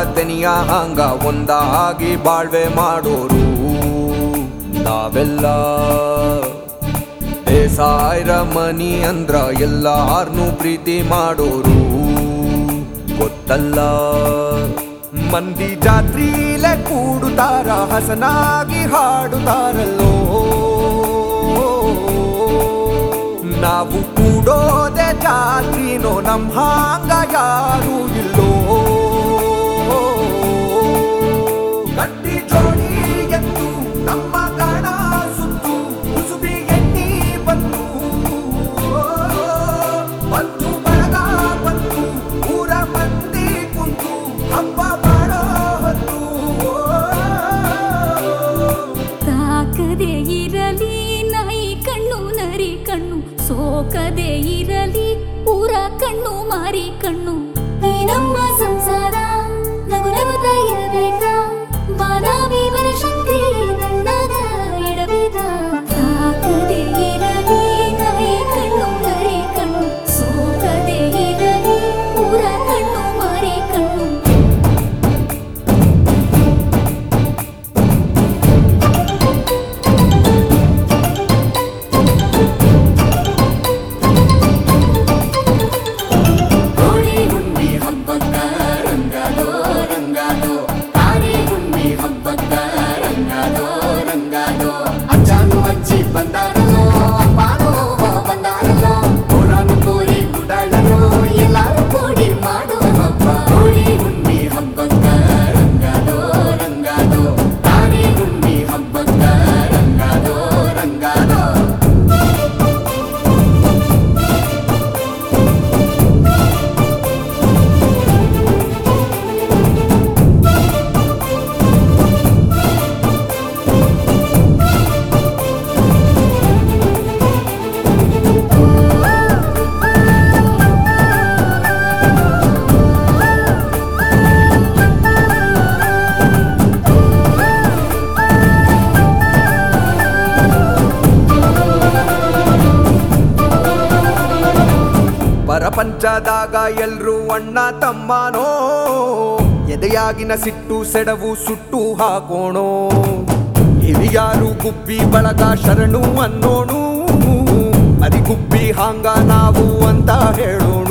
ತೆನಿಯ ಹಂಗ ಒಂದಾಗಿ ಬಾಳ್ವೆ ಮಾಡೋರು ನಾವೆಲ್ಲ ಬೇಸಾಯ್ರ ಮನಿ ಅಂದ್ರ ಎಲ್ಲಾರ್ನೂ ಪ್ರೀತಿ ಮಾಡೋರು ಗೊತ್ತಲ್ಲ ಮಂದಿ ಜಾತ್ರೀಲೆ ಕೂಡುತ್ತಾರ ಹಸನಾಗಿ ಹಾಡುತ್ತಾರಲ್ಲೋ ನಾವು ಕೂಡೋದೆ ಜಾತ್ರಿನೋ ನಮ್ ಹಾಂಗ ಯಾರು ಇಲ್ಲೋ ಗಟ್ಟಿ ಜೋಡಿ ಎತ್ತು ನಮ್ಮ ಗಣ ಸುತ್ತು ಕುಸುಬಿ ಎಣ್ಣಿ ಬಂತು ಬಂತು ಬಳಗ ಬಂತು ಊರ ಮಂದಿ ಕುಂತು ಹಬ್ಬ ಮಾಡೋ ಹೊತ್ತು ತಾಕದೆ ಇರಲಿ ನಾಯಿ ಕಣ್ಣು ನರಿ ಕಣ್ಣು ಸೋಕದೆ ಇರಲಿ ಊರ ಕಣ್ಣು ಮಾರಿ ಕಣ್ಣು ಈ ನಮ್ಮ ಸಂಸಾರ ನಗು ನಗುತ್ತಾ ಇರಬೇಕ ಬಾದಾಮಿ ಶಕ್ತಿ ನನ್ನದ ಇಡಬೇಕ ತಾಕದೆ ಇರಲಿ ನಾಯಿ ಕಣ್ಣು ನರಿ ಕಣ್ಣು ಸೋಕದೆ ಇರಲಿ ಊರ ಕಣ್ಣು ಮಾರಿ ಕಣ್ಣು ಹೋಳಿ ಹುಣ್ಣಿ ಹಬ್ಬಕ್ಕ ರಂಗಾದೋ ರಂಗಾದೋ ತಾಳಿ ಹುಣ್ಣಿ ಹಬ್ಬಕ್ಕ ರಂಗಾದೋ ರಂಗಾದೋ ಅಜ್ಜಾನು ಅಜ್ಜಿ ಬಂದಾರಲ್ಲೋ ಅಪ್ಪಾನು ಅವ್ವ ಬಂದಾರಲ್ಲೋ ಕೋರಾನು ಕೋರಿ ಗುಡಾಳರು ಎಲ್ಲಾರು ಕೂಡಿ ಮಾಡೋ ಹಬ್ಬ ಹೋಳಿ ಹುಣ್ಣಿ ಹಬ್ಬಕ್ಕ ರಂಗಾದೋ ರಂಗಾದೋ ತಾಳಿ ಹುಣ್ಣಿ ಹಬ್ಬಕ್ಕ ರಂಗಾದೋ ರಂಗಾದೋ ಪರಪಂಚದಾಗ ಎಲ್ರೂ ಅಣ್ಣ ತಮ್ಮನೋ ಎದೆಯಾಗಿನ ಸಿಟ್ಟು ಸೆಡವು ಸುಟ್ಟು ಹಾಕೋಣೋ ಹಿರಿಯಾರು ಗುಬ್ಬಿ ಬಳಗ ಶರಣು ಅನ್ನೋಣು ಅದಿ ಗುಬ್ಬಿ ಹಾಂಗ ನಾವು ಅಂತ ಹೇಳೋಣ